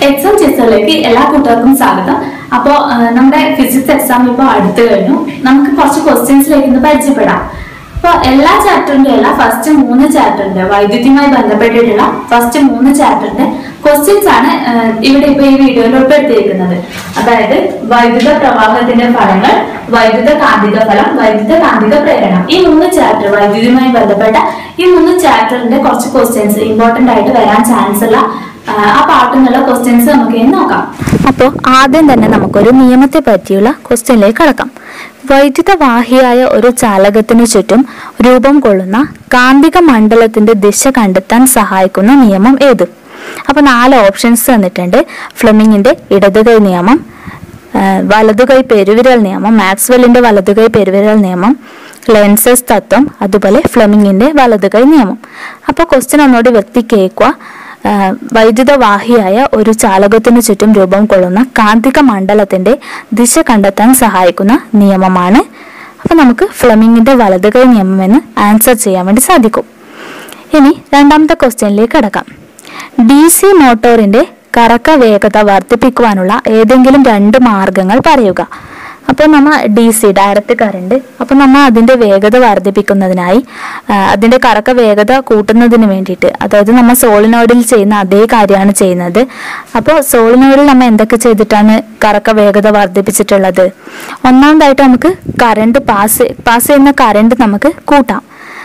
exam ചിത്രത്തിലേക്ക് എല്ലാ കൂട്ടുകാർക്കും സ്വാഗതം അപ്പോൾ നമ്മുടെ ഫിസിക്സ് എക്സാം ഇപ്പോൾ അടുത്തു കഴിഞ്ഞു നമുക്ക് കുറച്ച് ക്വസ്റ്റ്യൻസിലേക്ക് ഇന്ന് പരിചയപ്പെടാം അപ്പോൾ എല്ലാ ചാപ്റ്ററിന്റെ അല്ല ഫസ്റ്റ് മൂന്ന് ചാപ്റ്ററിന്റെ വൈദ്യുതിയുമായി ബന്ധപ്പെട്ടിട്ടുള്ള ഫസ്റ്റ് മൂന്ന് ചാപ്റ്ററിന്റെ ക്വസ്റ്റ്യൻസ് ആണ് ആ, ഇവിടെ ഇപ്പൊ ഈ വീഡിയോയിൽ ഉൾപ്പെടുത്തിയിരിക്കുന്നത് അതായത് വൈദ്യുത പ്രവാഹത്തിന്റെ ഫലങ്ങൾ വൈദ്യുത കാന്തിക ഫലം വൈദ്യുത കാന്തിക പ്രേരണ ഈ മൂന്ന് ചാപ്റ്റർ വൈദ്യുതിയുമായി ബന്ധപ്പെട്ട ഈ മൂന്ന് ചാപ്റ്ററിന്റെ കുറച്ച് ക്വസ്റ്റ്യൻസ് ഇമ്പോർട്ടന്റ് ആയിട്ട് വരാൻ ചാൻസ് ഉള്ള ആ, ആ പാട്ടുന്നുള്ള ക്വസ്റ്റ്യൻസ് നമുക്ക് ഇനി നോക്കാം അപ്പോൾ ആദ്യം തന്നെ നമുക്കൊരു നിയമത്തെ പറ്റിയുള്ള ക്വസ്റ്റ്യനിലേക്ക് കടക്കാം വൈദ്യുതവാഹിയായ ഒരു ചാലകത്തിനു ചുറ്റും രൂപം കൊള്ളുന്ന കാന്തിക മണ്ഡലത്തിന്റെ ദിശ കണ്ടെത്താൻ സഹായിക്കുന്ന നിയമം ഏത് അപ്പൊ നാല് ഓപ്ഷൻസ് തന്നിട്ടുണ്ട് ഫ്ലെമിങ്ങിന്റെ ഇടതുകൈ നിയമം ആ, വലതുകൈ പെരുവിരൽ നിയമം മാക്സ്വെല്ലിന്റെ വലതുകൈ പെരുവിരൽ നിയമം ലെൻസസ് തത്വം അതുപോലെ ഫ്ലെമിങ്ങിന്റെ വലതുകൈ നിയമം അപ്പോൾ ക്വസ്റ്റ്യൻ ഒന്നുകൂടി വ്യക്തി കേൾക്കുക ആ, വൈദ്യുതവാഹിയായ ഒരു ചാലകത്തിനു ചുറ്റും രൂപം കൊള്ളുന്ന കാന്തിക മണ്ഡലത്തിന്റെ ദിശ കണ്ടെത്താൻ സഹായിക്കുന്ന നിയമമാണ് അപ്പൊ നമുക്ക് ഫ്ലെമിങ്ങിന്റെ വലതുകൈ നിയമം എന്ന് ആൻസർ ചെയ്യാൻ വേണ്ടി സാധിക്കും ഇനി രണ്ടാമത്തെ ക്വസ്റ്റ്യനിലേക്ക് കടക്കാം ഡി സി മോട്ടോറിന്റെ കറക്ക വേഗത വർദ്ധിപ്പിക്കുവാനുള്ള ഏതെങ്കിലും രണ്ട് മാർഗങ്ങൾ പറയുക അപ്പോൾ നമ്മ ഡി സി ഡയറക്റ്റ് കറണ്ട് അപ്പോൾ നമ്മൾ അതിന്റെ വേഗത വർദ്ധിപ്പിക്കുന്നതിനായി ആ, അതിന്റെ കറക്ക വേഗത കൂട്ടുന്നതിന് വേണ്ടിയിട്ട് അതായത് നമ്മൾ സോളിനോയിഡിൽ ചെയ്യുന്ന അതേ കാര്യമാണ് ചെയ്യുന്നത് അപ്പോൾ സോളിനോയിഡിൽ നമ്മൾ എന്തൊക്കെ ചെയ്തിട്ടാണ് കറക്ക വേഗത വർദ്ധിപ്പിച്ചിട്ടുള്ളത് ഒന്നാമതായിട്ട് നമുക്ക് കറണ്ട് പാസ് പാസ് ചെയ്യുന്ന കറണ്ട് നമുക്ക് കൂട്ടാം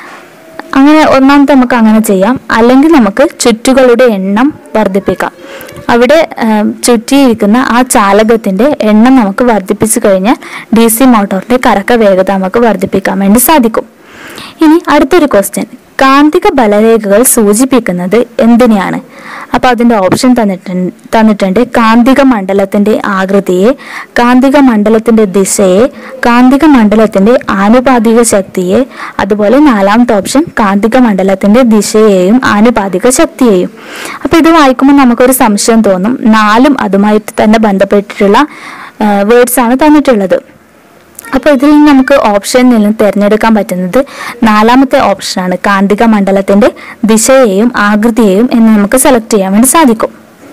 അങ്ങനെ ഒന്നാമത്തെ നമുക്ക് അങ്ങനെ ചെയ്യാം അല്ലെങ്കിൽ നമുക്ക് ചുറ്റുകളുടെ എണ്ണം വർദ്ധിപ്പിക്കാം അവിടെ ആ, ചുറ്റിയിരിക്കുന്ന ആ ചാലകത്തിന്റെ എണ്ണം നമുക്ക് വർദ്ധിപ്പിച്ചു കഴിഞ്ഞാൽ ഡി സി മോട്ടോറിന്റെ കറക്ക വേഗത നമുക്ക് വർദ്ധിപ്പിക്കാൻ വേണ്ടി സാധിക്കും ഇനി അടുത്തൊരു ക്വസ്റ്റ്യൻ കാന്തിക ബലരേഖകൾ സൂചിപ്പിക്കുന്നത് എന്തിനെയാണ് അപ്പൊ അതിന്റെ ഓപ്ഷൻ തന്നിട്ടുണ്ട് തന്നിട്ടുണ്ട് കാന്തിക മണ്ഡലത്തിന്റെ ആകൃതിയെ കാന്തിക മണ്ഡലത്തിന്റെ ദിശയെ കാന്തിക മണ്ഡലത്തിന്റെ ആനുപാതിക ശക്തിയെ അതുപോലെ നാലാമത്തെ ഓപ്ഷൻ കാന്തിക മണ്ഡലത്തിന്റെ ദിശയെയും ആനുപാതിക ശക്തിയെയും അപ്പൊ ഇത് വായിക്കുമ്പോൾ നമുക്കൊരു സംശയം തോന്നും നാലും അതുമായിട്ട് തന്നെ ബന്ധപ്പെട്ടിട്ടുള്ള വേർഡ്സ് ആണ് തന്നിട്ടുള്ളത് അപ്പോൾ ഇതിൽ നിന്ന് നമുക്ക് ഓപ്ഷനിൽ നിന്ന് തിരഞ്ഞെടുക്കാൻ പറ്റുന്നത് നാലാമത്തെ ഓപ്ഷനാണ് കാന്തിക മണ്ഡലത്തിന്റെ ദിശയെയും ആകൃതിയെയും എന്ന് നമുക്ക് സെലക്ട് ചെയ്യാൻ വേണ്ടി സാധിക്കും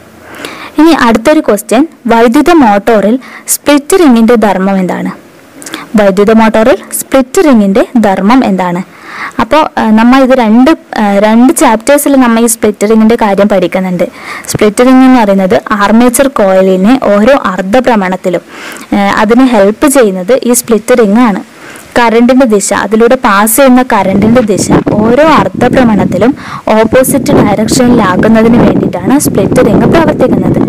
ഇനി അടുത്തൊരു ക്വസ്റ്റ്യൻ വൈദ്യുത മോട്ടോറിൽ സ്പ്ലിറ്റ് റിങ്ങിന്റെ ധർമ്മം എന്താണ് വൈദ്യുത മോട്ടോറിൽ സ്പ്ലിറ്റ് റിങ്ങിന്റെ ധർമ്മം എന്താണ് അപ്പോൾ നമ്മൾ ഇത് രണ്ട് ആ, രണ്ട് ചാപ്റ്റേഴ്സിൽ നമ്മൾ ഈ സ്പ്ലിറ്റ് റിങ്ങിന്റെ കാര്യം പഠിക്കുന്നുണ്ട് സ്പ്ലിറ്റ് റിംഗ് എന്ന് പറയുന്നത് ആർമേച്ചർ കോയിലിനെ ഓരോ അർദ്ധഭ്രമണത്തിലും ആ, അതിന് ഹെൽപ്പ് ചെയ്യുന്നത് ഈ സ്പ്ലിറ്റ് റിംഗ് ആണ് കറണ്ടിന്റെ ദിശ അതിലൂടെ പാസ് ചെയ്യുന്ന കറണ്ടിന്റെ ദിശ ഓരോ അർദ്ധഭ്രമണത്തിലും ഓപ്പോസിറ്റ് ഡയറക്ഷനിലാക്കുന്നതിന് വേണ്ടിയിട്ടാണ് സ്പ്ലിറ്റ് റിംഗ് പ്രവർത്തിക്കുന്നത്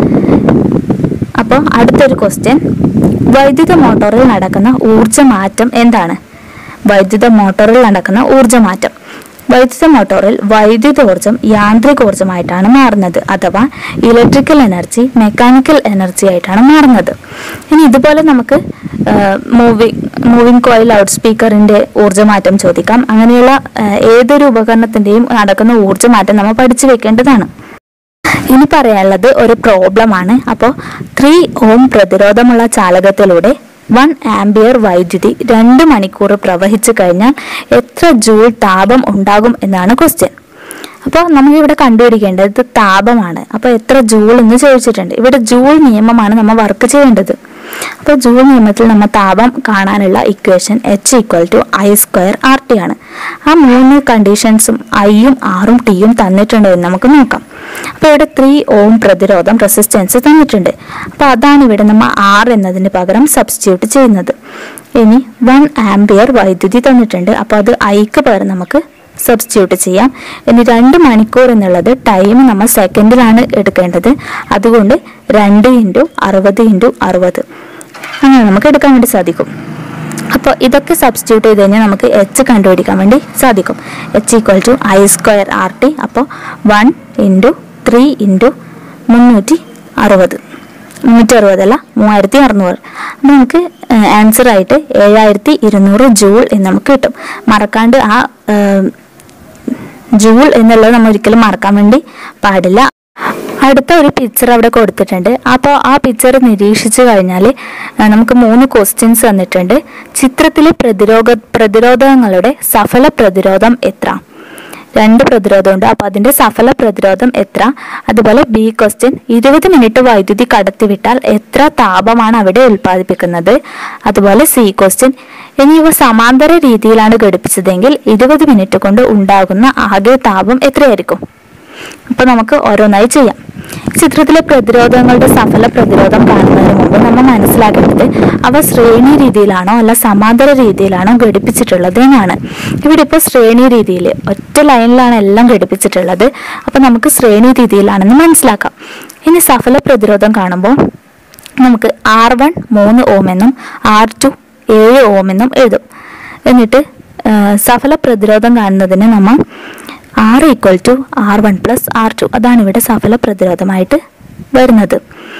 അപ്പോൾ അടുത്തൊരു ക്വസ്റ്റ്യൻ വൈദ്യുത മോട്ടോറിൽ നടക്കുന്ന ഊർജ്ജമാറ്റം എന്താണ് വൈദ്യുത മോട്ടോറിൽ നടക്കുന്ന ഊർജ്ജമാറ്റം വൈദ്യുത മോട്ടോറിൽ വൈദ്യുതോർജ്ജം യാന്ത്രികോർജ്ജമായിട്ടാണ് മാറുന്നത് അഥവാ ഇലക്ട്രിക്കൽ എനർജി മെക്കാനിക്കൽ എനർജി ആയിട്ടാണ് മാറുന്നത് ഇനി ഇതുപോലെ നമുക്ക് മൂവിങ് മൂവിങ് കോയിൽ ലൗഡ് സ്പീക്കറിന്റെ ഊർജ്ജമാറ്റം ചോദിക്കാം അങ്ങനെയുള്ള ആ, ഏതൊരു ഉപകരണത്തിന്റെയും നടക്കുന്ന ഊർജ്ജമാറ്റം നമ്മൾ പഠിച്ചു വെക്കേണ്ടതാണ് ഇനി പറയാനുള്ളത് ഒരു പ്രോബ്ലം ആണ് അപ്പോൾ ത്രീ ഓം പ്രതിരോധമുള്ള ചാലകത്തിലൂടെ വൺ ആംബിയർ വൈദ്യുതി രണ്ട് മണിക്കൂർ പ്രവഹിച്ചു കഴിഞ്ഞാൽ എത്ര ജൂൾ താപം ഉണ്ടാകും എന്നാണ് ക്വസ്റ്റ്യൻ അപ്പോൾ നമുക്ക് ഇവിടെ കണ്ടുപിടിക്കേണ്ടത് താപമാണ് അപ്പോൾ എത്ര ജൂൾ എന്ന് ചോദിച്ചിട്ടുണ്ട് ഇവിടെ ജൂൾ നിയമമാണ് നമ്മൾ വർക്ക് ചെയ്യേണ്ടത് അപ്പോൾ ജൂൾ നിയമത്തിൽ നമ്മൾ താപം കാണാനുള്ള equation H equal to I square R T ആണ് ആ മൂന്ന് കണ്ടീഷൻസും ഐയും ആറും ടിയും തന്നിട്ടുണ്ടോ എന്ന് നമുക്ക് നോക്കാം അപ്പോൾ ഇവിടെ ത്രീ ഓം പ്രതിരോധം റെസിസ്റ്റൻസ് തന്നിട്ടുണ്ട് അപ്പോൾ അതാണ് ഇവിടെ നമ്മൾ ആർ എന്നതിന് പകരം സബ്സ്റ്റിറ്റ്യൂട്ട് ചെയ്യുന്നത് ഇനി വൺ ആംബിയർ വൈദ്യുതി തന്നിട്ടുണ്ട് അപ്പോൾ അത് ഐക്ക് പകരം നമുക്ക് സബ്സ്റ്റിറ്റ്യൂട്ട് ചെയ്യാം ഇനി രണ്ട് മണിക്കൂർ എന്നുള്ളത് ടൈം നമ്മൾ സെക്കൻഡിലാണ് എടുക്കേണ്ടത് അതുകൊണ്ട് രണ്ട് ഇൻറ്റു അറുപത് ഇൻറ്റു അറുപത് അങ്ങനെ നമുക്ക് എടുക്കാൻ വേണ്ടി സാധിക്കും അപ്പോൾ ഇതൊക്കെ സബ്സ്റ്റിറ്റ്യൂട്ട് ചെയ്ത് കഴിഞ്ഞാൽ നമുക്ക് എച്ച് കണ്ടുപിടിക്കാൻ വേണ്ടി സാധിക്കും H equal to I square R T അപ്പോൾ വൺ ഇൻറ്റു ത്രീ ഇൻറ്റു മുന്നൂറ്റി അറുപത് മുന്നൂറ്റി അറുപതല്ല മൂവായിരത്തി അറുന്നൂറ് അപ്പോൾ നമുക്ക് ആൻസർ ആയിട്ട് ഏഴായിരത്തി ഇരുന്നൂറ് ജൂൾ എന്ന് നമുക്ക് കിട്ടും മറക്കാണ്ട് ആ ഏം, ജൂൾ എന്നുള്ളത് നമ്മൾ ഒരിക്കലും മറക്കാൻ വേണ്ടി പാടില്ല അടുത്ത ഒരു പിക്ചർ അവിടെ കൊടുത്തിട്ടുണ്ട് അപ്പോൾ ആ പിക്ചർ നിരീക്ഷിച്ചു കഴിഞ്ഞാൽ നമുക്ക് മൂന്ന് ക്വസ്റ്റ്യൻസ് തന്നിട്ടുണ്ട് ചിത്രത്തിലെ പ്രതിരോധ പ്രതിരോധങ്ങളുടെ സഫല പ്രതിരോധം എത്ര രണ്ട് പ്രതിരോധമുണ്ട് അപ്പോൾ അതിന്റെ സഫല പ്രതിരോധം എത്ര അതുപോലെ ബി ക്വസ്റ്റ്യൻ ഇരുപത് മിനിറ്റ് വൈദ്യുതി കടത്തിവിട്ടാൽ എത്ര താപമാണ് അവിടെ ഉൽപ്പാദിപ്പിക്കുന്നത് അതുപോലെ സി ക്വസ്റ്റ്യൻ ഇനി ഇവ സമാന്തര രീതിയിലാണ് ഘടിപ്പിച്ചതെങ്കിൽ ഇരുപത് മിനിറ്റ് കൊണ്ട് ഉണ്ടാകുന്ന ആകെ താപം എത്രയായിരിക്കും അപ്പൊ നമുക്ക് ഓരോന്നായി ചെയ്യാം ചിത്രത്തിലെ പ്രതിരോധങ്ങളുടെ സഫല പ്രതിരോധം കാണുന്നതിന് മുമ്പ് നമ്മൾ മനസ്സിലാക്കേണ്ടത് അവ ശ്രേണി രീതിയിലാണോ അല്ല സമാന്തര രീതിയിലാണോ ഘടിപ്പിച്ചിട്ടുള്ളത് എന്നാണ് ഇവിടെ ഇപ്പോൾ ശ്രേണി രീതിയിൽ ഒറ്റ ലൈനിലാണ് എല്ലാം ഘടിപ്പിച്ചിട്ടുള്ളത് അപ്പൊ നമുക്ക് ശ്രേണി രീതിയിലാണെന്ന് മനസ്സിലാക്കാം ഇനി സഫല പ്രതിരോധം കാണുമ്പോൾ നമുക്ക് ആർ വൺ മൂന്ന് ഓം എന്നും ആർ ടു ഏഴ് ഓം എന്നും എഴുതും എന്നിട്ട് ആ, സഫല പ്രതിരോധം കാണുന്നതിന് നമ്മൾ R equal to R one plus R two അതാണ് ഇവിടെ സഫല പ്രതിരോധമായിട്ട് വരുന്നത്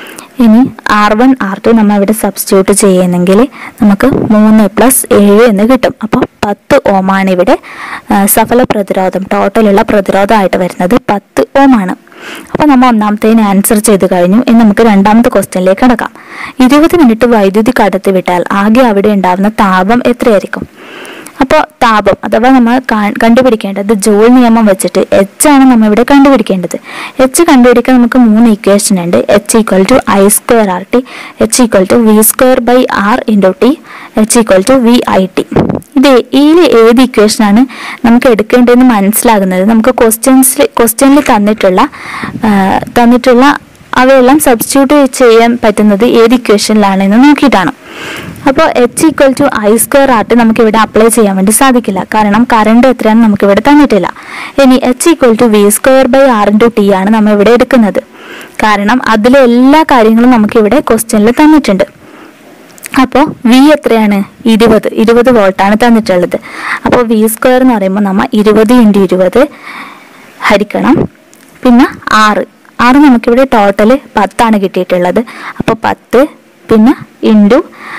ഇനി ആർ വൺ ആർ ടു നമ്മൾ ഇവിടെ സബ്സ്റ്റിറ്റ്യൂട്ട് ചെയ്യുന്നെങ്കിൽ നമുക്ക് മൂന്ന് പ്ലസ് ഏഴ് എന്ന് കിട്ടും അപ്പോൾ പത്ത് ഓമാണ് ഇവിടെ ആ, സഫല പ്രതിരോധം ടോട്ടലുള്ള പ്രതിരോധമായിട്ട് വരുന്നത് പത്ത് ഓമാണ് അപ്പോൾ നമ്മൾ ഒന്നാമത്തേന് ആൻസർ ചെയ്ത് കഴിഞ്ഞു ഇനി നമുക്ക് രണ്ടാമത്തെ ക്വസ്റ്റ്യനിലേക്ക് കടക്കാം ഇരുപത് മിനിറ്റ് വൈദ്യുതി കടത്തിവിട്ടാൽ ആകെ അവിടെ ഉണ്ടാകുന്ന താപം എത്രയായിരിക്കും അപ്പോൾ താപം അഥവാ നമ്മൾ കാ- കണ്ടുപിടിക്കേണ്ടത് ജോൾ നിയമം വെച്ചിട്ട് എച്ച് ആണ് നമ്മൾ ഇവിടെ കണ്ടുപിടിക്കേണ്ടത് എച്ച് കണ്ടുപിടിക്കാൻ നമുക്ക് മൂന്ന് ഇക്വേഷൻ ഉണ്ട് H equal to I square R T H equal to V square by R into T H equal to V I T ഇത് ഇതിൽ ഏത് ഇക്വേഷനാണ് നമുക്ക് എടുക്കേണ്ടതെന്ന് മനസ്സിലാകുന്നത് നമുക്ക് ക്വസ്റ്റ്യൻസിൽ ക്വസ്റ്റ്യനിൽ തന്നിട്ടുള്ള ആ, തന്നിട്ടുള്ള അവയെല്ലാം സബ്സ്റ്റിറ്റ്യൂട്ട് ചെയ്യാൻ പറ്റുന്നത് ഏത് ഇക്വേഷനിലാണെന്ന് നോക്കിയിട്ടാണ് അപ്പോൾ H equal to I square ആയിട്ട് നമുക്ക് ഇവിടെ അപ്ലൈ ചെയ്യാൻ വേണ്ടി സാധിക്കില്ല കാരണം കറണ്ട് എത്രയാണെന്ന് നമുക്ക് ഇവിടെ തന്നിട്ടില്ല ഇനി H equal to V square by R into T ആണ് നമ്മൾ ഇവിടെ എടുക്കുന്നത് കാരണം അതിലെ എല്ലാ കാര്യങ്ങളും നമുക്ക് ഇവിടെ ക്വസ്റ്റ്യനിൽ തന്നിട്ടുണ്ട് അപ്പോൾ വി എത്രയാണ് ഇരുപത് ഇരുപത് വോൾട്ടാണ് തന്നിട്ടുള്ളത് അപ്പോൾ വി സ്ക്വയർ എന്ന് പറയുമ്പോൾ നമ്മൾ ഇരുപത് ഇൻറ്റു ഇരുപത് ഹരിക്കണം പിന്നെ ആറ് ആറ് നമുക്കിവിടെ ടോട്ടൽ പത്താണ് കിട്ടിയിട്ടുള്ളത് അപ്പോൾ പത്ത് പിന്നെ ഇൻറ്റു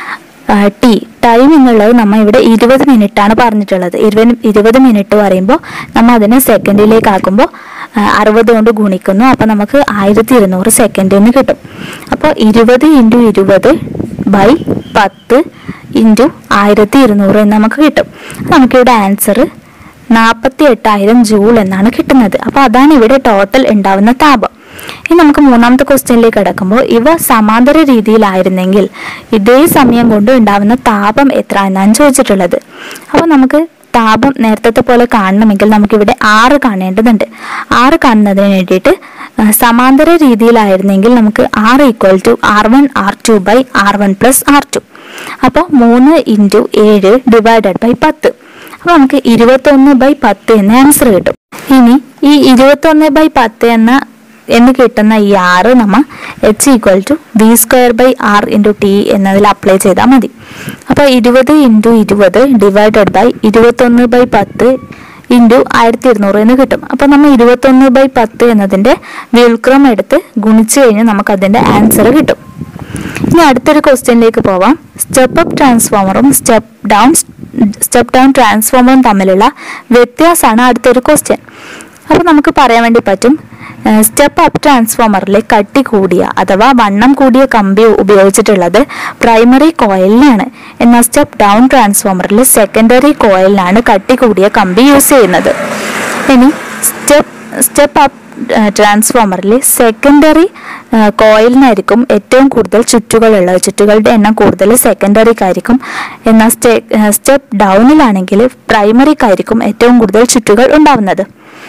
ടി ടൈം എന്നുള്ളത് നമ്മൾ ഇവിടെ ഇരുപത് മിനിറ്റ് ആണ് പറഞ്ഞിട്ടുള്ളത് ഇരുപത് ഇരുപത് മിനിറ്റ് പറയുമ്പോൾ നമ്മൾ അതിനെ സെക്കൻഡിലേക്ക് ആക്കുമ്പോൾ അറുപത് കൊണ്ട് ഗുണിക്കുന്നു അപ്പോൾ നമുക്ക് ആയിരത്തി ഇരുന്നൂറ് സെക്കൻഡ് എന്ന് കിട്ടും അപ്പോൾ ഇരുപത് ഇൻറ്റു ഇരുപത് ബൈ പത്ത് ഇൻറ്റു ആയിരത്തി ഇരുന്നൂറ് എന്ന് നമുക്ക് കിട്ടും നമുക്കിവിടെ ആൻസർ നാൽപ്പത്തി എട്ടായിരം ജൂൾ എന്നാണ് കിട്ടുന്നത് അപ്പോൾ അതാണ് ഇവിടെ ടോട്ടൽ ഉണ്ടാവുന്ന താപം ഇനി നമുക്ക് മൂന്നാമത്തെ ക്വസ്റ്റ്യനിലേക്ക് കിടക്കുമ്പോൾ ഇവ സമാന്തര രീതിയിലായിരുന്നെങ്കിൽ ഇതേ സമയം കൊണ്ട് ഉണ്ടാവുന്ന താപം എത്ര എന്നാണ് ചോദിച്ചിട്ടുള്ളത് അപ്പോൾ നമുക്ക് താപം നേരത്തെ പോലെ കാണണമെങ്കിൽ നമുക്കിവിടെ ആറ് കാണേണ്ടതുണ്ട് ആറ് കാണുന്നതിന് വേണ്ടിയിട്ട് ആ, സമാന്തര രീതിയിലായിരുന്നെങ്കിൽ നമുക്ക് R equal to R one R two by R one plus R two അപ്പോൾ മൂന്ന് ഇൻറ്റു ഏഴ് ഡിവൈഡഡ് ബൈ പത്ത് അപ്പോൾ നമുക്ക് ഇരുപത്തൊന്ന് ബൈ പത്ത് എന്ന ആൻസർ കിട്ടും ഇനി ഈ ഇരുപത്തൊന്ന് ബൈ പത്ത് എന്ന എന്ന് കിട്ടുന്ന ഈ ആറ് നമ്മ H equal to B square by R into T എന്നതിൽ അപ്ലൈ ചെയ്താൽ മതി അപ്പോൾ ഇരുപത് ഇൻറ്റു ഇരുപത് ഡിവൈഡഡ് ബൈ ഇരുപത്തൊന്ന് ബൈ പത്ത് ഇൻറ്റു ആയിരത്തി ഇരുന്നൂറ് എന്ന് കിട്ടും അപ്പോൾ നമ്മൾ ഇരുപത്തൊന്ന് ബൈ പത്ത് എന്നതിൻ്റെ വ്യുൽക്രം എടുത്ത് ഗുണിച്ച് കഴിഞ്ഞാൽ നമുക്ക് അതിൻ്റെ ആൻസർ കിട്ടും ഇനി അടുത്തൊരു ക്വസ്റ്റ്യനിലേക്ക് പോവാം സ്റ്റെപ്പ് അപ്പ് ട്രാൻസ്ഫോമറും സ്റ്റെപ്പ് ഡൗൺ സ്റ്റെപ്പ് ഡൗൺ ട്രാൻസ്ഫോമറും തമ്മിലുള്ള വ്യത്യാസമാണ് അടുത്തൊരു ക്വസ്റ്റ്യൻ അപ്പോൾ നമുക്ക് പറയാൻ വേണ്ടി പറ്റും സ്റ്റെപ്പ് അപ്പ് ട്രാൻസ്ഫോമറിലെ കട്ടി കൂടിയ അഥവാ വണ്ണം കൂടിയ കമ്പി ഉപയോഗിച്ചിട്ടുള്ളത് പ്രൈമറി കോയിലിനാണ് എന്നാൽ സ്റ്റെപ്പ് ഡൗൺ ട്രാൻസ്ഫോമറിൽ സെക്കൻഡറി കോയിലിനാണ് കട്ടി കൂടിയ കമ്പി യൂസ് ചെയ്യുന്നത് ഇനി സ്റ്റെപ്പ് സ്റ്റെപ്പ് അപ്പ് ട്രാൻസ്ഫോമറിൽ സെക്കൻഡറി കോയിലിനായിരിക്കും ഏറ്റവും കൂടുതൽ ചുറ്റുകളുള്ളത് ചുറ്റുകളുടെ എണ്ണം കൂടുതൽ സെക്കൻഡറിക്കായിരിക്കും എന്നാൽ സ്റ്റെ സ്റ്റെപ്പ് ഡൗണിലാണെങ്കിൽ പ്രൈമറിക്കായിരിക്കും ഏറ്റവും കൂടുതൽ ചുറ്റുകൾ ഉണ്ടാവുന്നത്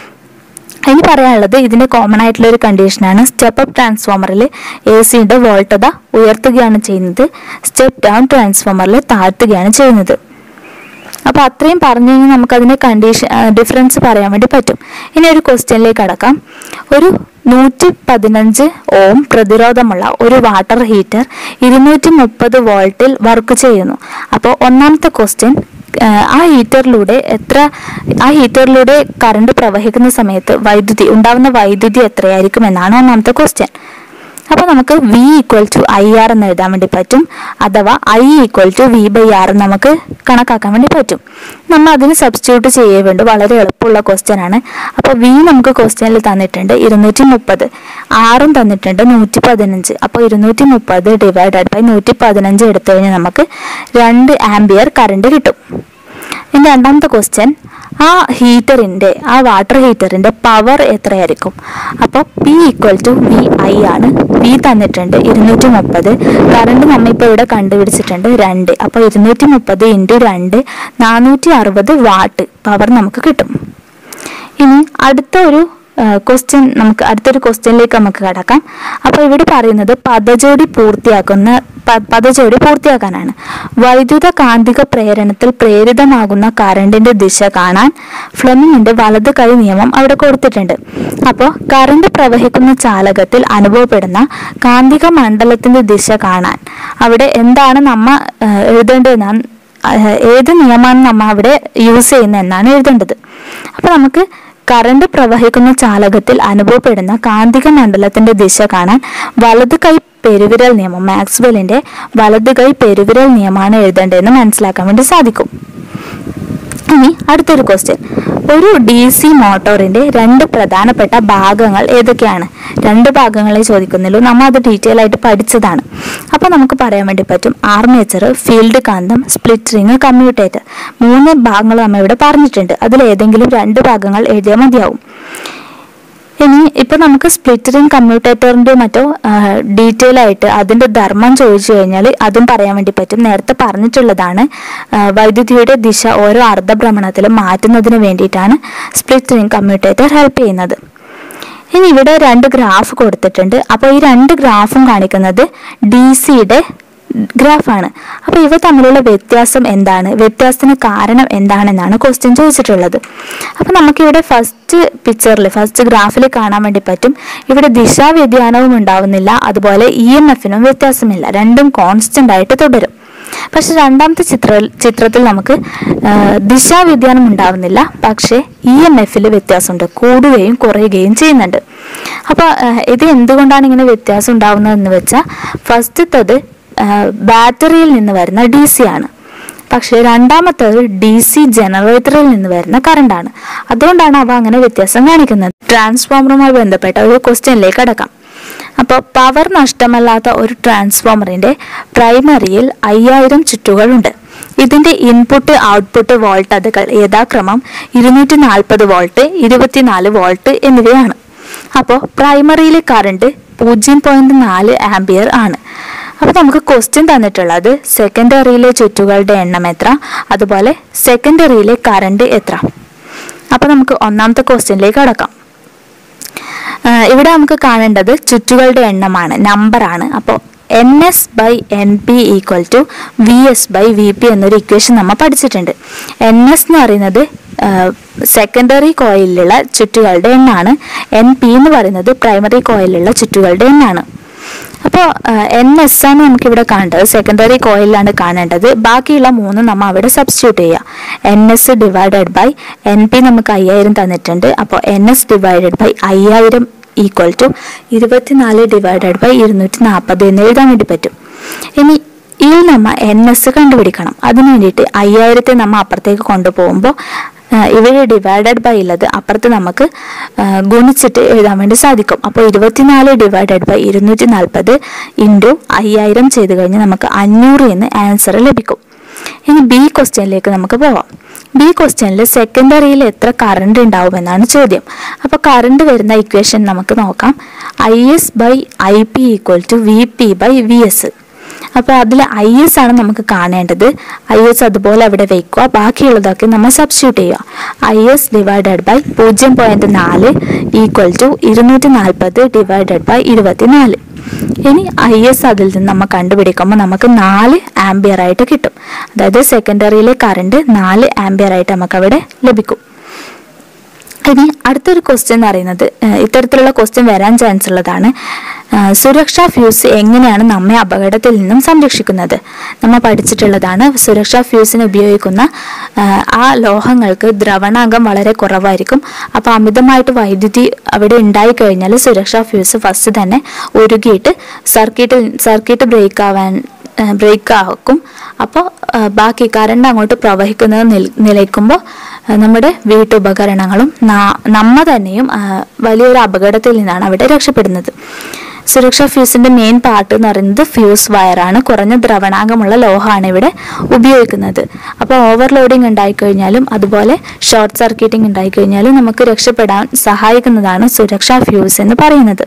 ഇനി പറയാനുള്ളത് ഇതിന്റെ കോമൺ ആയിട്ടുള്ള ഒരു കണ്ടീഷനാണ് സ്റ്റെപ്പ് അപ്പ് ട്രാൻസ്ഫോമറിൽ എ സിയുടെ വോൾട്ടത ഉയർത്തുകയാണ് ചെയ്യുന്നത് സ്റ്റെപ്പ് ഡൗൺ ട്രാൻസ്ഫോമറിൽ താഴ്ത്തുകയാണ് ചെയ്യുന്നത് അപ്പൊ അത്രയും പറഞ്ഞു കഴിഞ്ഞാൽ നമുക്ക് അതിന്റെ കണ്ടീഷൻ ഡിഫറൻസ് പറയാൻ വേണ്ടി പറ്റും ഇനി ഒരു ക്വസ്റ്റ്യനിലേക്ക് കടക്കാം ഒരു നൂറ്റി പതിനഞ്ച് ഓം പ്രതിരോധമുള്ള ഒരു വാട്ടർ ഹീറ്റർ ഇരുന്നൂറ്റി മുപ്പത് വോൾട്ടിൽ വർക്ക് ചെയ്യുന്നു അപ്പോൾ ഒന്നാമത്തെ ക്വസ്റ്റ്യൻ ആ ഹീറ്ററിലൂടെ എത്ര ആ ഹീറ്ററിലൂടെ കറണ്ട് പ്രവഹിക്കുന്ന സമയത്ത് വൈദ്യുതി ഉണ്ടാവുന്ന വൈദ്യുതി എത്രയായിരിക്കും എന്നാണ് ഒന്നാമത്തെ ക്വസ്റ്റ്യൻ അപ്പോൾ നമുക്ക് V equal to I R എന്ന് എഴുതാൻ വേണ്ടി പറ്റും അഥവാ I equal to V by R നമുക്ക് കണക്കാക്കാൻ വേണ്ടി പറ്റും നമ്മൾ അതിന് സബ്സ്റ്റിറ്റ്യൂട്ട് ചെയ്യേ വേണ്ടു വളരെ എളുപ്പമുള്ള ക്വസ്റ്റ്യൻ ആണ് അപ്പോൾ വി നമുക്ക് ക്വസ്റ്റ്യനിൽ തന്നിട്ടുണ്ട് ഇരുന്നൂറ്റി മുപ്പത് ആറും തന്നിട്ടുണ്ട് നൂറ്റി പതിനഞ്ച് അപ്പോൾ ഇരുന്നൂറ്റി മുപ്പത് ഡിവൈഡഡ് ബൈ നൂറ്റി പതിനഞ്ച് എടുത്തു കഴിഞ്ഞാൽ നമുക്ക് രണ്ട് ആംബിയർ കറണ്ട് കിട്ടും ഇനി രണ്ടാമത്തെ ക്വസ്റ്റ്യൻ ആ ഹീറ്ററിൻ്റെ ആ വാട്ടർ ഹീറ്ററിൻ്റെ പവർ എത്രയായിരിക്കും അപ്പോൾ P equal to V I ആണ് പി തന്നിട്ടുണ്ട് ഇരുന്നൂറ്റി മുപ്പത് കറണ്ട് നമ്മ ഇപ്പോൾ ഇവിടെ കണ്ടുപിടിച്ചിട്ടുണ്ട് രണ്ട് അപ്പോൾ ഇരുന്നൂറ്റി മുപ്പത് ഇൻറ്റു രണ്ട് നാനൂറ്റി അറുപത് വാട്ട് പവർ നമുക്ക് കിട്ടും ഇനി അടുത്ത ഒരു ക്വസ്റ്റ്യൻ നമുക്ക് അടുത്തൊരു ക്വസ്റ്റ്യനിലേക്ക് നമുക്ക് കടക്കാം അപ്പോൾ ഇവിടെ പറയുന്നത് പദജോടി പൂർത്തിയാക്കുന്ന പ- പദജോടി പൂർത്തിയാക്കാനാണ് വൈദ്യുത കാന്തിക പ്രേരണത്തിൽ പ്രേരിതമാകുന്ന കറണ്ടിന്റെ ദിശ കാണാൻ ഫ്ലെമിങ്ങിന്റെ വലത് കൈ നിയമം അവിടെ കൊടുത്തിട്ടുണ്ട് അപ്പോൾ കറണ്ട് പ്രവഹിക്കുന്ന ചാലകത്തിൽ അനുഭവപ്പെടുന്ന കാന്തിക മണ്ഡലത്തിന്റെ ദിശ കാണാൻ അവിടെ എന്താണ് നമ്മ ആ, എഴുതേണ്ടതെന്നാണ് ആ, ഏത് നിയമമാണ് നമ്മ അവിടെ യൂസ് ചെയ്യുന്നത് എന്നാണ് എഴുതേണ്ടത് അപ്പോൾ നമുക്ക് കറണ്ട് പ്രവഹിക്കുന്ന ചാലകത്തിൽ അനുഭവപ്പെടുന്ന കാന്തിക മണ്ഡലത്തിന്റെ ദിശ കാണാൻ വലത് കൈ പെരുവിരൽ നിയമം മാക്സ്വെല്ലിന്റെ വലത് കൈ പെരുവിരൽ നിയമമാണ് എഴുതേണ്ടതെന്ന് മനസ്സിലാക്കാൻ വേണ്ടി സാധിക്കും ഇനി അടുത്തൊരു ക്വസ്റ്റ്യൻ ഒരു ഡി സി മോട്ടോറിന്റെ രണ്ട് പ്രധാനപ്പെട്ട ഭാഗങ്ങൾ ഏതൊക്കെയാണ് രണ്ട് ഭാഗങ്ങളെ ചോദിക്കുന്നുള്ളൂ നമ്മൾ അത് ഡീറ്റെയിൽ ആയിട്ട് പഠിച്ചതാണ് അപ്പോൾ നമുക്ക് പറയാൻ വേണ്ടി പറ്റും ആർമേച്ചർ ഫീൽഡ് കാന്തം സ്പ്ലിറ്റ് റിങ് കമ്മ്യൂട്ടേറ്റർ മൂന്ന് ഭാഗങ്ങൾ നമ്മൾ ഇവിടെ പറഞ്ഞിട്ടുണ്ട് അതിൽ ഏതെങ്കിലും രണ്ട് ഭാഗങ്ങൾ എഴുതിയാൽ മതിയാവും ഇനി ഇപ്പൊ നമുക്ക് സ്പ്ലിറ്ററിങ് കമ്മ്യൂട്ടേറ്ററിന്റെ മറ്റോ ഡീറ്റെയിൽ ആയിട്ട് അതിന്റെ ധർമ്മം ചോദിച്ചു കഴിഞ്ഞാൽ അതും പറയാൻ വേണ്ടി പറ്റും നേരത്തെ പറഞ്ഞിട്ടുള്ളതാണ് ആ, വൈദ്യുതിയുടെ ദിശ ഓരോ അർദ്ധഭ്രമണത്തിലും മാറ്റുന്നതിന് വേണ്ടിയിട്ടാണ് സ്പ്ലിറ്ററിങ് കമ്മ്യൂട്ടേറ്റർ ഹെൽപ്പ് ചെയ്യുന്നത് ഇനി ഇവിടെ രണ്ട് ഗ്രാഫ് കൊടുത്തിട്ടുണ്ട് അപ്പോൾ ഈ രണ്ട് ഗ്രാഫും കാണിക്കുന്നത് ഡി സിയുടെ ഗ്രാഫാണ് അപ്പോൾ ഇവ തമ്മിലുള്ള വ്യത്യാസം എന്താണ് വ്യത്യാസത്തിന് കാരണം എന്താണെന്നാണ് ക്വസ്റ്റ്യൻ ചോദിച്ചിട്ടുള്ളത് അപ്പോൾ നമുക്കിവിടെ ഫസ്റ്റ് പിക്ചറിൽ ഫസ്റ്റ് ഗ്രാഫിൽ കാണാൻ വേണ്ടി പറ്റും ഇവിടെ ദിശാ വ്യതിയാനവും ഉണ്ടാവുന്നില്ല അതുപോലെ ഇ എം എഫിനും വ്യത്യാസമില്ല രണ്ടും കോൺസ്റ്റന്റ് ആയിട്ട് തുടരും പക്ഷെ രണ്ടാമത്തെ ചിത്ര ചിത്രത്തിൽ നമുക്ക് ആ, ദിശാ വ്യതിയാനം ഉണ്ടാവുന്നില്ല പക്ഷേ ഇ എം എഫിൽ വ്യത്യാസമുണ്ട് കൂടുകയും കുറയുകയും ചെയ്യുന്നുണ്ട് അപ്പോൾ ഇത് എന്തുകൊണ്ടാണ് ഇങ്ങനെ വ്യത്യാസം ഉണ്ടാവുന്നതെന്ന് വെച്ചാൽ ഫസ്റ്റത്തത് ബാറ്ററിയിൽ നിന്ന് വരുന്ന ഡി സി ആണ് പക്ഷേ രണ്ടാമത്തേത് ഡി സി ജനറേറ്ററിൽ നിന്ന് വരുന്ന കറണ്ടാണ് അതുകൊണ്ടാണ് അവ അങ്ങനെ വ്യത്യാസം കാണിക്കുന്നത് ട്രാൻസ്ഫോമറുമായി ബന്ധപ്പെട്ട ഒരു ക്വസ്റ്റ്യനിലേക്ക് അടക്കാം അപ്പോൾ പവർ നഷ്ടമല്ലാത്ത ഒരു ട്രാൻസ്ഫോമറിന്റെ പ്രൈമറിയിൽ അയ്യായിരം ചുറ്റുകളുണ്ട് ഇതിന്റെ ഇൻപുട്ട് ഔട്ട്പുട്ട് വോൾട്ടതകൾ യഥാക്രമം ഇരുന്നൂറ്റി നാൽപ്പത് വോൾട്ട് ഇരുപത്തിനാല് വോൾട്ട് എന്നിവയാണ് അപ്പോൾ പ്രൈമറിയിലെ കറണ്ട് പൂജ്യം പോയിന്റ് നാല് ആംബിയർ ആണ് അപ്പോൾ നമുക്ക് ക്വസ്റ്റ്യൻ തന്നിട്ടുള്ളത് സെക്കൻഡറിയിലെ ചുറ്റുകളുടെ എണ്ണം എത്ര അതുപോലെ സെക്കൻഡറിയിലെ കറണ്ട് എത്ര അപ്പോൾ നമുക്ക് ഒന്നാമത്തെ ക്വസ്റ്റ്യനിലേക്ക് കടക്കാം ആഹ് ഇവിടെ നമുക്ക് കാണേണ്ടത് ചുറ്റുകളുടെ എണ്ണമാണ് നമ്പറാണ് അപ്പോൾ N S by N P equal to V S by V P എന്നൊരു ഇക്വേഷൻ നമ്മൾ പഠിച്ചിട്ടുണ്ട് എൻ എസ് എന്ന് പറയുന്നത് സെക്കൻഡറി കോയിലുള്ള ചുറ്റുകളുടെ എണ്ണാണ് എൻ പി എന്ന് പറയുന്നത് പ്രൈമറി കോയിലുള്ള ചുറ്റുകളുടെ എണ്ണാണ് അപ്പോൾ എൻ എസ് ആണ് നമുക്ക് ഇവിടെ കാണേണ്ടത് സെക്കൻഡറി കോയിലാണ് കാണേണ്ടത് ബാക്കിയുള്ള മൂന്ന് നമ്മൾ അവിടെ സബ്സ്റ്റിറ്റ്യൂട്ട് ചെയ്യുക N S divided by N P നമുക്ക് അയ്യായിരം തന്നിട്ടുണ്ട് അപ്പോൾ എൻ എസ് ഡിവൈഡഡ് ബൈ അയ്യായിരം ഈക്വൽ ടു ഇരുപത്തിനാല് ഡിവൈഡഡ് ബൈ ഇരുന്നൂറ്റി നാൽപ്പത് എന്ന് എഴുതാൻ വേണ്ടി പറ്റും ഇനി ഇതിൽ നമ്മ എൻ എസ് കണ്ടുപിടിക്കണം അതിന് വേണ്ടിയിട്ട് അയ്യായിരത്തെ നമ്മൾ അപ്പുറത്തേക്ക് കൊണ്ടുപോകുമ്പോൾ ഇവിടെ ഡിവൈഡഡ് ബൈ ഉള്ളത് അപ്പുറത്ത് നമുക്ക് ആ, ഗുണിച്ചിട്ട് എഴുതാൻ വേണ്ടി സാധിക്കും അപ്പോൾ ഇരുപത്തിനാല് ഡിവൈഡഡ് ബൈ ഇരുന്നൂറ്റി നാൽപ്പത് ഇൻറ്റു അയ്യായിരം ചെയ്ത് കഴിഞ്ഞാൽ നമുക്ക് അഞ്ഞൂറ് എന്ന് ആൻസർ ലഭിക്കും ഇനി ബി ക്വസ്റ്റ്യനിലേക്ക് നമുക്ക് പോവാം ബി ക്വസ്റ്റ്യനിൽ സെക്കൻഡറിയിൽ എത്ര കറണ്ട് ഉണ്ടാവുമെന്നാണ് ചോദ്യം അപ്പോൾ കറണ്ട് വരുന്ന ഇക്വേഷൻ നമുക്ക് നോക്കാം I S by I P equal to V P by V S അപ്പോൾ അതിൽ ഐ എസ് ആണ് നമുക്ക് കാണേണ്ടത് ഐ എസ് അതുപോലെ അവിടെ വയ്ക്കുക ബാക്കിയുള്ളതൊക്കെ നമ്മൾ സബ്സ്റ്റിറ്റ്യൂട്ട് ചെയ്യുക ഐ എസ് ഡിവൈഡഡ് ബൈ പൂജ്യം പോയിന്റ് നാല് ഈക്വൽ ടു ഇരുന്നൂറ്റി നാൽപ്പത് ഡിവൈഡഡ് ബൈ ഇരുപത്തിനാല് ഇനി ഐ എസ് അതിൽ നിന്ന് നമ്മൾ കണ്ടുപിടിക്കുമ്പോൾ നമുക്ക് നാല് ആംബിയർ ആയിട്ട് കിട്ടും അതായത് സെക്കൻഡറിയിലെ കറണ്ട് നാല് ആംബിയർ ആയിട്ട് നമുക്ക് അവിടെ ലഭിക്കും ഇനി അടുത്തൊരു ക്വസ്റ്റ്യൻ എന്ന് പറയുന്നത് ഏഹ് ഇത്തരത്തിലുള്ള ക്വസ്റ്റ്യൻ വരാൻ ചാൻസ് ഉള്ളതാണ് ഏഹ് സുരക്ഷാ ഫ്യൂസ് എങ്ങനെയാണ് നമ്മെ അപകടത്തിൽ നിന്നും സംരക്ഷിക്കുന്നത് നമ്മൾ പഠിച്ചിട്ടുള്ളതാണ് സുരക്ഷാ ഫ്യൂസിന് ഉപയോഗിക്കുന്ന ഏഹ് ആ ലോഹങ്ങൾക്ക് ദ്രവണാങ്കം വളരെ കുറവായിരിക്കും അപ്പോൾ അമിതമായിട്ട് വൈദ്യുതി അവിടെ ഉണ്ടായി കഴിഞ്ഞാൽ സുരക്ഷാ ഫ്യൂസ് ഫസ്റ്റ് തന്നെ ഉരുകിയിട്ട് സർക്യൂട്ടിൽ സർക്യൂട്ട് ബ്രേക്ക് ആവാൻ ബ്രേക്ക് ആക്കും അപ്പോൾ ബാക്കി കറണ്ട് അങ്ങോട്ട് പ്രവഹിക്കുന്നത് നിൽ നിലയ്ക്കുമ്പോൾ നമ്മുടെ വീട്ടുപകരണങ്ങളും നാ- നമ്മ തന്നെയും ആ, വലിയൊരു അപകടത്തിൽ നിന്നാണ് അവിടെ രക്ഷപ്പെടുന്നത് സുരക്ഷാ ഫ്യൂസിന്റെ മെയിൻ പാർട്ട് എന്ന് പറയുന്നത് ഫ്യൂസ് വയറാണ് കുറഞ്ഞ ദ്രവണാങ്കമുള്ള ലോഹമാണ് ഇവിടെ ഉപയോഗിക്കുന്നത് അപ്പോൾ ഓവർലോഡിങ് ഉണ്ടായിക്കഴിഞ്ഞാലും അതുപോലെ ഷോർട്ട് സർക്യൂട്ടിംഗ് ഉണ്ടായിക്കഴിഞ്ഞാലും നമുക്ക് രക്ഷപ്പെടാൻ സഹായിക്കുന്നതാണ് സുരക്ഷാ ഫ്യൂസ് എന്ന് പറയുന്നത്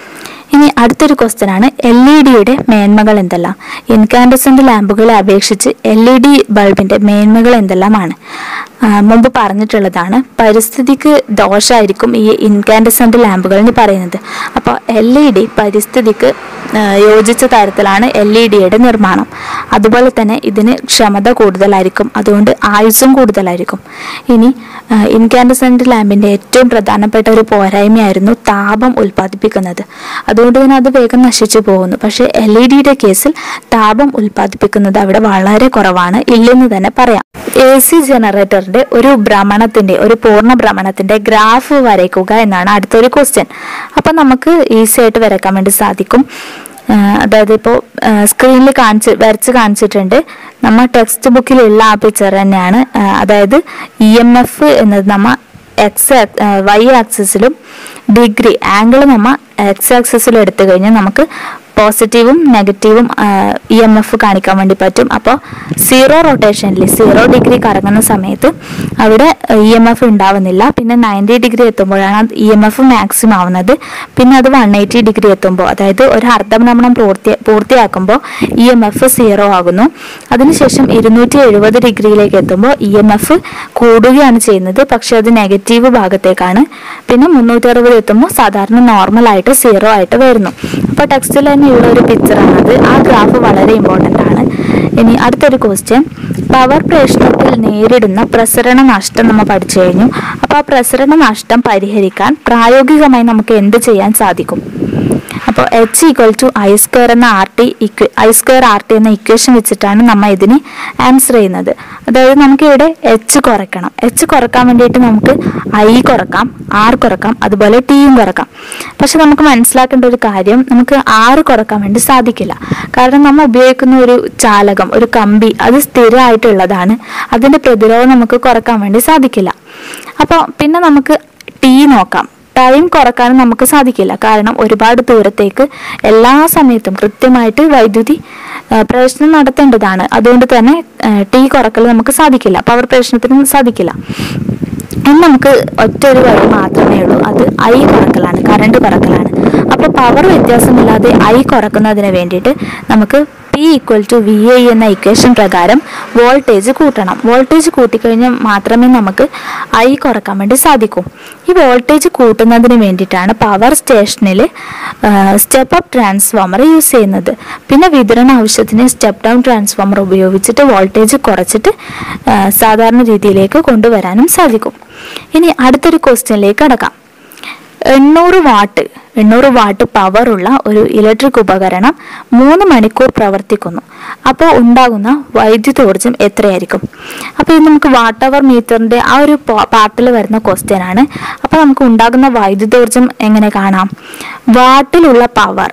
ഇനി അടുത്തൊരു ക്വസ്റ്റ്യൻ ആണ് എൽ ഇ ഡിയുടെ മേന്മകൾ എന്തെല്ലാം ഇൻകാൻഡസെന്റ് ലാമ്പുകളെ അപേക്ഷിച്ച് എൽ ഇ ഡി ബൾബിന്റെ മേന്മകൾ എന്തെല്ലാമാണ് ആ, മുമ്പ് പറഞ്ഞിട്ടുള്ളതാണ് പരിസ്ഥിതിക്ക് ദോഷമായിരിക്കും ഈ ഇൻകാൻഡസെന്റ് ലാമ്പുകൾ എന്ന് പറയുന്നത് അപ്പോൾ എൽ ഇ ഡി പരിസ്ഥിതിക്ക് ആ, യോജിച്ച തരത്തിലാണ് എൽ ഇ ഡിയുടെ നിർമ്മാണം അതുപോലെ തന്നെ ഇതിന് ക്ഷമത കൂടുതലായിരിക്കും അതുകൊണ്ട് ആയുസ്സും കൂടുതലായിരിക്കും ഇനി ഇൻകാൻഡസെന്റ് ലാമ്പിന്റെ ഏറ്റവും പ്രധാനപ്പെട്ട ഒരു പോരായ്മയായിരുന്നു താപം ഉൽപ്പാദിപ്പിക്കുന്നത് അതുകൊണ്ട് തന്നെ അത് വേഗം നശിച്ചു പോകുന്നു പക്ഷേ എൽ ഇ ഡിയുടെ കേസിൽ താപം ഉൽപ്പാദിപ്പിക്കുന്നത് അവിടെ വളരെ കുറവാണ് ഇല്ലെന്ന് തന്നെ പറയാം എ സി ജനറേറ്ററിന്റെ ഒരു ഭ്രമണത്തിന്റെ ഒരു പൂർണ്ണ ഭ്രമണത്തിന്റെ ഗ്രാഫ് വരയ്ക്കുക എന്നാണ് അടുത്തൊരു ക്വസ്റ്റ്യൻ അപ്പൊ നമുക്ക് ഈസി ആയിട്ട് വരയ്ക്കാൻ വേണ്ടി സാധിക്കും ആ, അതായത് ഇപ്പോൾ സ്ക്രീനിൽ കാണിച്ച് വരച്ച് കാണിച്ചിട്ടുണ്ട് നമ്മ ടെക്സ്റ്റ് ബുക്കിലുള്ള ആ പിക്ചർ തന്നെയാണ് ആ, അതായത് ഇ എം എഫ് എന്നത് നമ്മ എക്സ് വൈ ആക്സിസിലും ഡിഗ്രി ആംഗിൾ നമ്മ എക്സ് ആക്സിസിലും എടുത്തു കഴിഞ്ഞാൽ നമുക്ക് പോസിറ്റീവും നെഗറ്റീവും ഇ എം എഫ് കാണിക്കാൻ വേണ്ടി പറ്റും അപ്പോൾ സീറോ റൊട്ടേഷനിൽ സീറോ ഡിഗ്രി കറങ്ങുന്ന സമയത്ത് അവിടെ ഇ എം എഫ് ഉണ്ടാവുന്നില്ല പിന്നെ നയൻറ്റി ഡിഗ്രി എത്തുമ്പോഴാണ് ഇ എം എഫ് മാക്സിമം ആവുന്നത് പിന്നെ അത് വൺ എയ്റ്റി ഡിഗ്രി എത്തുമ്പോൾ അതായത് ഒരു അർദ്ധഭ്രമണം പൂർത്തി പൂർത്തിയാക്കുമ്പോൾ ഇ എം എഫ് സീറോ ആകുന്നു അതിനുശേഷം ഇരുന്നൂറ്റി എഴുപത് ഡിഗ്രിയിലേക്ക് എത്തുമ്പോൾ ഇ എം എഫ് കൂടുകയാണ് ചെയ്യുന്നത് പക്ഷെ അത് നെഗറ്റീവ് ഭാഗത്തേക്കാണ് പിന്നെ മുന്നൂറ്റി അറുപത് എത്തുമ്പോൾ സാധാരണ നോർമൽ ആയിട്ട് സീറോ ആയിട്ട് വരുന്നു അപ്പോൾ ടെക്സ്റ്റിൽ തന്നെയുള്ള ഒരു പിക്ചറാണ് അത് ആ ഗ്രാഫ് വളരെ ഇമ്പോർട്ടൻ്റ് ആണ് ഇനി അടുത്തൊരു ക്വസ്റ്റ്യൻ പവർ പ്രേഷണത്തിൽ നേരിടുന്ന പ്രസരണ നഷ്ടം നമ്മൾ പഠിച്ചു കഴിഞ്ഞു അപ്പോൾ ആ പ്രസരണ നഷ്ടം പരിഹരിക്കാൻ പ്രായോഗികമായി നമുക്ക് എന്ത് ചെയ്യാൻ സാധിക്കും അപ്പോൾ H equal to I square എന്ന R T I square R T എന്ന ഇക്വേഷൻ വെച്ചിട്ടാണ് നമ്മൾ ഇതിന് ആൻസർ ചെയ്യുന്നത് അതായത് നമുക്ക് ഇവിടെ എച്ച് കുറയ്ക്കണം എച്ച് കുറക്കാൻ വേണ്ടിയിട്ട് നമുക്ക് ഐ കുറക്കാം ആർ കുറക്കാം അതുപോലെ ടിയും കുറക്കാം പക്ഷെ നമുക്ക് മനസ്സിലാക്കേണ്ട ഒരു കാര്യം നമുക്ക് ആറ് കുറക്കാൻ വേണ്ടി സാധിക്കില്ല കാരണം നമ്മൾ ഉപയോഗിക്കുന്ന ഒരു ചാലകം ഒരു കമ്പി അത് സ്ഥിരമായിട്ടുള്ളതാണ് അതിന്റെ പ്രതിരോധം നമുക്ക് കുറക്കാൻ വേണ്ടി സാധിക്കില്ല അപ്പോൾ പിന്നെ നമുക്ക് ടി നോക്കാം ടൈം കുറക്കാനും നമുക്ക് സാധിക്കില്ല കാരണം ഒരുപാട് ദൂരത്തേക്ക് എല്ലാ സമയത്തും കൃത്യമായിട്ട് വൈദ്യുതി ആ, പ്രവേശനം നടത്തേണ്ടതാണ് അതുകൊണ്ട് തന്നെ ടി കുറക്കൽ നമുക്ക് സാധിക്കില്ല പവർ പ്രവേശനത്തിന് സാധിക്കില്ല ഇനി നമുക്ക് ഒറ്റ ഒരു വഴി മാത്രമേ ഉള്ളൂ അത് ഐ കുറക്കലാണ് കറണ്ട് കുറക്കലാണ് അപ്പോൾ പവർ വ്യത്യാസമില്ലാതെ ഐ കുറക്കുന്നതിന് വേണ്ടിയിട്ട് നമുക്ക് P equal to V I എന്ന ഇക്വേഷൻ പ്രകാരം വോൾട്ടേജ് കൂട്ടണം വോൾട്ടേജ് കൂട്ടിക്കഴിഞ്ഞാൽ മാത്രമേ നമുക്ക് ഐ കുറക്കാൻ വേണ്ടി സാധിക്കൂ ഈ വോൾട്ടേജ് കൂട്ടുന്നതിന് വേണ്ടിയിട്ടാണ് പവർ സ്റ്റേഷനിൽ സ്റ്റെപ്പ് അപ്പ് ട്രാൻസ്ഫോമർ യൂസ് ചെയ്യുന്നത് പിന്നെ വിതരണ ആവശ്യത്തിന് സ്റ്റെപ്പ് ഡൗൺ ട്രാൻസ്ഫോമർ ഉപയോഗിച്ചിട്ട് വോൾട്ടേജ് കുറച്ചിട്ട് ആ, സാധാരണ രീതിയിലേക്ക് കൊണ്ടുവരാനും സാധിക്കും ഇനി അടുത്തൊരു ക്വസ്റ്റ്യനിലേക്ക് കടക്കാം എണ്ണൂറ് വാട്ട് എണ്ണൂറ് വാട്ട് പവർ ഉള്ള ഒരു ഇലക്ട്രിക് ഉപകരണം മൂന്ന് മണിക്കൂർ പ്രവർത്തിക്കുന്നു അപ്പോൾ ഉണ്ടാകുന്ന വൈദ്യുതോർജ്ജം എത്രയായിരിക്കും അപ്പോൾ ഇത് നമുക്ക് വാട്ട് അവർ മീറ്ററിന്റെ ആ ഒരു പാർട്ടിൽ വരുന്ന ക്വസ്റ്റ്യൻ ആണ് അപ്പോൾ നമുക്ക് ഉണ്ടാകുന്ന വൈദ്യുതോർജ്ജം എങ്ങനെ കാണാം വാട്ടിലുള്ള power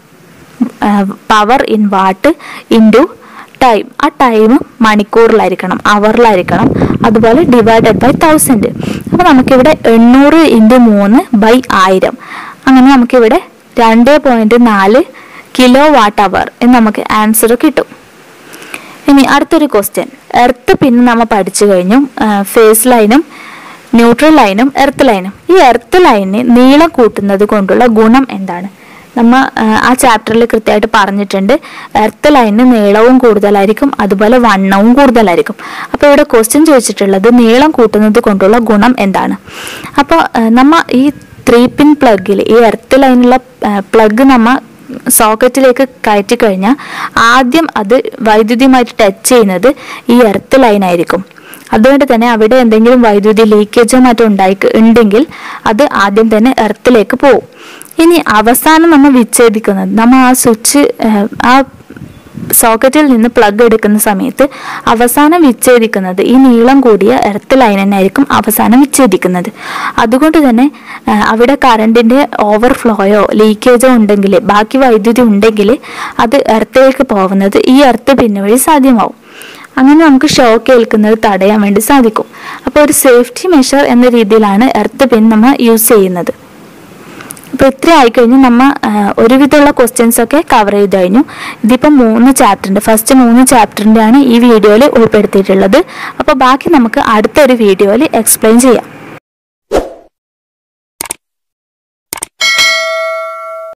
power in watt into time ആ ടൈം മണിക്കൂറിലായിരിക്കണം അവറിലായിരിക്കണം അതുപോലെ ഡിവൈഡഡ് ബൈ തൗസൻഡ് അപ്പോൾ നമുക്കിവിടെ എണ്ണൂറ് ഇൻറ്റു മൂന്ന് ബൈ ആയിരം അങ്ങനെ നമുക്കിവിടെ രണ്ട് പോയിന്റ് നാല് കിലോ വാട്ട് അവർ എന്ന് നമുക്ക് ആൻസർ കിട്ടും ഇനി അടുത്തൊരു ക്വസ്റ്റ്യൻ എർത്ത് പിന്നെ നമ്മൾ പഠിച്ചു കഴിഞ്ഞു ഫേസ് ലൈനും ന്യൂട്രൽ ലൈനും എർത്ത് ലൈനും ഈ എർത്ത് ലൈനിന് നീളം കൂട്ടുന്നത് കൊണ്ടുള്ള ഗുണം എന്താണ് നമ്മ ആ, ആ ചാപ്റ്ററിൽ കൃത്യമായിട്ട് പറഞ്ഞിട്ടുണ്ട് എർത്ത് ലൈനിന് നീളവും കൂടുതലായിരിക്കും അതുപോലെ വണ്ണവും കൂടുതലായിരിക്കും അപ്പോൾ ഇവിടെ ക്വസ്റ്റ്യൻ ചോദിച്ചിട്ടുള്ളത് നീളം കൂട്ടുന്നത് കൊണ്ടുള്ള ഗുണം എന്താണ് അപ്പോൾ നമ്മ ഈ ത്രീ പിൻ പ്ലഗിൽ ഈ എർത്ത് ലൈനുള്ള പ്ലഗ് നമ്മ സോക്കറ്റിലേക്ക് കയറ്റി കഴിഞ്ഞാൽ ആദ്യം അത് വൈദ്യുതിയുമായിട്ട് ടച്ച് ചെയ്യുന്നത് ഈ എർത്ത് ലൈൻ ആയിരിക്കും അതുകൊണ്ട് തന്നെ അവിടെ എന്തെങ്കിലും വൈദ്യുതി ലീക്കേജോ മറ്റോ ഉണ്ടായി ഉണ്ടെങ്കിൽ അത് ആദ്യം തന്നെ എർത്തിലേക്ക് പോകും ഇനി അവസാനം നമ്മൾ വിച്ഛേദിക്കുന്നത് നമ്മൾ ആ സ്വിച്ച് ആ സോക്കറ്റിൽ നിന്ന് പ്ലഗ് എടുക്കുന്ന സമയത്ത് അവസാനം വിച്ഛേദിക്കുന്നത് ഈ നീളം കൂടിയ എർത്ത് ലൈൻ തന്നെയായിരിക്കും അവസാനം വിച്ഛേദിക്കുന്നത് അതുകൊണ്ട് തന്നെ ആ, അവിടെ കറണ്ടിന്റെ ഓവർഫ്ലോയോ ലീക്കേജോ ഉണ്ടെങ്കിൽ ബാക്കി വൈദ്യുതി ഉണ്ടെങ്കിൽ അത് എർത്തിലേക്ക് പോകുന്നത് ഈ എർത്ത് പിന്നെ വഴി സാധ്യമാവും അങ്ങനെ നമുക്ക് ഷോക്ക് ഏൽക്കുന്നത് തടയാൻ വേണ്ടി സാധിക്കും അപ്പോൾ ഒരു സേഫ്റ്റി മെഷർ എന്ന രീതിയിലാണ് എർത്ത് പിൻ നമ്മൾ യൂസ് ചെയ്യുന്നത് അപ്പോൾ ഇത്ര ആയിക്കഴിഞ്ഞ് നമ്മ ആ, ഒരുവിധമുള്ള ക്വസ്റ്റ്യൻസ് ഒക്കെ കവർ ചെയ്ത് കഴിഞ്ഞു ഇതിപ്പോൾ മൂന്ന് ചാപ്റ്ററിൻ്റെ ഫസ്റ്റ് മൂന്ന് ചാപ്റ്ററിൻ്റെ ആണ് ഈ വീഡിയോയിൽ ഉൾപ്പെടുത്തിയിട്ടുള്ളത് അപ്പോൾ ബാക്കി നമുക്ക് അടുത്തൊരു വീഡിയോയിൽ എക്സ്പ്ലെയിൻ ചെയ്യാം